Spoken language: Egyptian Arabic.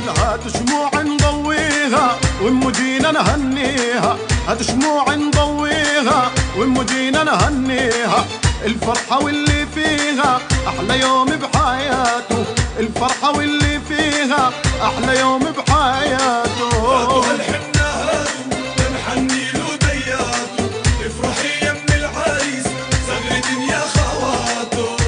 هات شموع نضويها وام جينا نهنيها هات شموع نضويها وام جينا نهنيها الفرحة واللي فيها أحلى يوم بحياته الفرحة واللي فيها أحلى يوم بحياته هالحنة هاتوا تنحني له دياتو افرحي يا ام العريس صغر دنيا خواته